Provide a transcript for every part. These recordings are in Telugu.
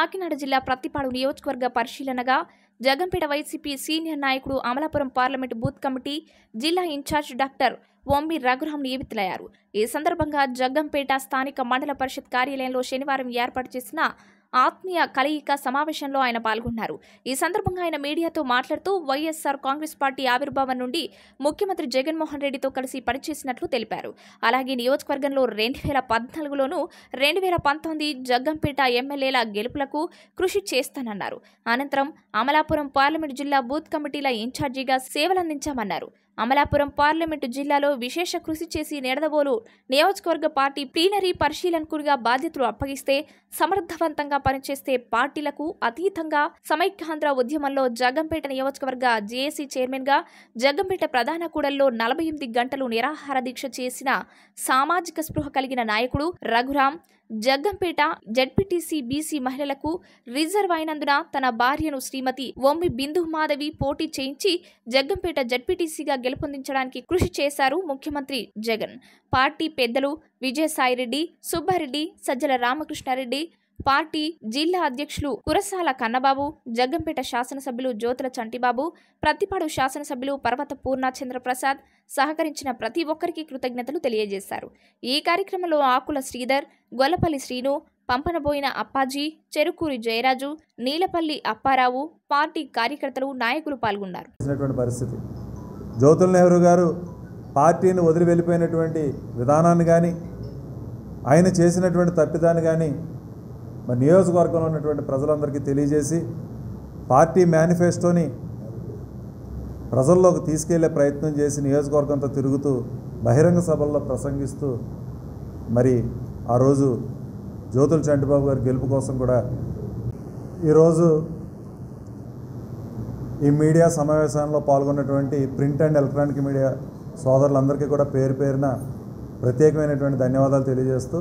కాకినాడ జిల్లా ప్రత్తిపాడు నియోజకవర్గ పరిశీలనగా జగంపేట వైసీపీ సీనియర్ నాయకుడు అమలాపురం పార్లమెంటు బూత్ కమిటీ జిల్లా ఇన్ఛార్జ్ డాక్టర్ ఒమ్మి రఘురాం నియమితులయ్యారు ఈ సందర్భంగా జగ్గంపేట స్థానిక మండల పరిషత్ కార్యాలయంలో శనివారం ఏర్పాటు చేసిన ఆత్మీయ కలయిక సమావేశంలో ఆయన పాల్గొన్నారు ఈ సందర్భంగా ఆయన మీడియాతో మాట్లాడుతూ వైఎస్ఆర్ కాంగ్రెస్ పార్టీ ఆవిర్భావం నుండి ముఖ్యమంత్రి జగన్మోహన్ రెడ్డితో కలిసి పనిచేసినట్లు తెలిపారు అలాగే నియోజకవర్గంలో రెండు వేల పద్నాలుగులోనూ రెండు వేల పంతొమ్మిది జగ్గంపేట ఎమ్మెల్యేల గెలుపులకు కృషి చేస్తానన్నారు అనంతరం అమలాపురం పార్లమెంటు జిల్లా బూత్ కమిటీల ఇన్ఛార్జిగా సేవలందించామన్నారు అమలాపురం పార్లమెంటు జిల్లాలో విశేష కృషి చేసి నిడదవోలు నియోజకవర్గ పార్టీ ప్లీనరీ పరిశీలనకుడిగా బాధ్యతలు అప్పగిస్తే సమర్థవంతంగా పనిచేస్తే పార్టీలకు అతీతంగా సమైక్యాంధ్ర ఉద్యమంలో జగ్గంపేట నియోజకవర్గ జేఏసీ చైర్మన్గా జగ్గంపేట ప్రధాన కూడల్లో నలభై ఎనిమిది గంటలు నిరాహార దీక్ష చేసిన సామాజిక స్పృహ కలిగిన నాయకుడు రఘురాం జగ్గంపేట జడ్పీటీసీ బీసీ మహిళలకు రిజర్వ్ అయినందున తన భార్యను శ్రీమతి ఒమ్మి బిందు మాధవి పోటీ చేయించి జగ్గంపేట జడ్పీటీసీగా గెలుపొందించడానికి కృషి చేశారు ముఖ్యమంత్రి జగన్ పార్టీ పెద్దలు విజయసాయిరెడ్డి సుబ్బారెడ్డి సజ్జల రామకృష్ణారెడ్డి పార్టీ జిల్లా అధ్యక్షులు కురసాల కన్నబాబు జగ్గంపేట శాసనసభ్యులు జ్యోతుల చంటిబాబు ప్రతిపాడు శాసనసభ్యులు పర్వత పూర్ణచంద్ర ప్రసాద్ సహకరించిన ప్రతి ఒక్కరికి కృతజ్ఞతలు తెలియజేశారు ఈ కార్యక్రమంలో ఆకుల శ్రీధర్ గొల్లపల్లి శ్రీను పంపనబోయిన అప్పాజీ చెరుకూరి జయరాజు నీలపల్లి అప్పారావు పార్టీ కార్యకర్తలు నాయకులు పాల్గొన్నారు చేసినటువంటి పరిస్థితి జ్యోతుల్ నెహ్రూ గారు పార్టీని వదిలి వెళ్ళిపోయినటువంటి విధానాన్ని కానీ ఆయన చేసినటువంటి తప్పిదాన్ని కానీ మరి నియోజకవర్గంలో ఉన్నటువంటి ప్రజలందరికీ తెలియజేసి పార్టీ మేనిఫెస్టోని ప్రజల్లోకి తీసుకెళ్లే ప్రయత్నం చేసి నియోజకవర్గంతో తిరుగుతూ బహిరంగ సభల్లో ప్రసంగిస్తూ మరి ఆ రోజు జ్యోతుల చంటిబాబు గారి గెలుపు కోసం కూడా ఈరోజు ఈ మీడియా సమావేశంలో పాల్గొన్నటువంటి ప్రింట్ అండ్ ఎలక్ట్రానిక్ మీడియా సోదరులందరికీ కూడా పేరు పేరున ప్రత్యేకమైనటువంటి ధన్యవాదాలు తెలియజేస్తూ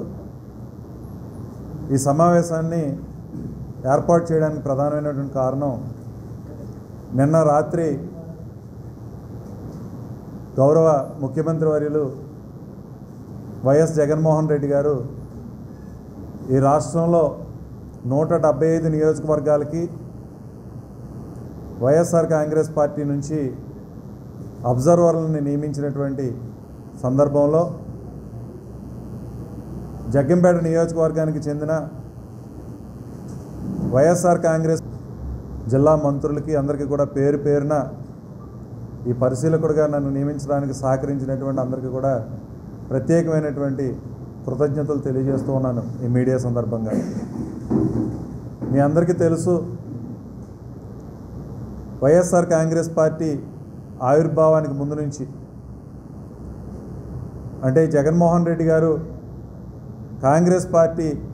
ఈ సమావేశాన్ని ఏర్పాటు చేయడానికి ప్రధానమైనటువంటి కారణం నిన్న రాత్రి గౌరవ ముఖ్యమంత్రి వర్యులు వైఎస్ జగన్మోహన్ రెడ్డి గారు ఈ రాష్ట్రంలో నూట డెబ్బై ఐదు నియోజకవర్గాలకి వైఎస్ఆర్ కాంగ్రెస్ పార్టీ నుంచి అబ్జర్వర్లని నియమించినటువంటి సందర్భంలో జగ్గంపేట నియోజకవర్గానికి చెందిన వైఎస్ఆర్ కాంగ్రెస్ జిల్లా మంత్రులకి అందరికీ కూడా పేరు పేరున ఈ పరిశీలకుడిగా నన్ను నియమించడానికి సహకరించినటువంటి అందరికీ కూడా ప్రత్యేకమైనటువంటి కృతజ్ఞతలు తెలియజేస్తూ ఉన్నాను ఈ మీడియా సందర్భంగా మీ అందరికీ తెలుసు వైఎస్ఆర్ కాంగ్రెస్ పార్టీ ఆవిర్భావానికి ముందు నుంచి అంటే జగన్మోహన్ రెడ్డి గారు కాంగ్రెస్ పార్టీ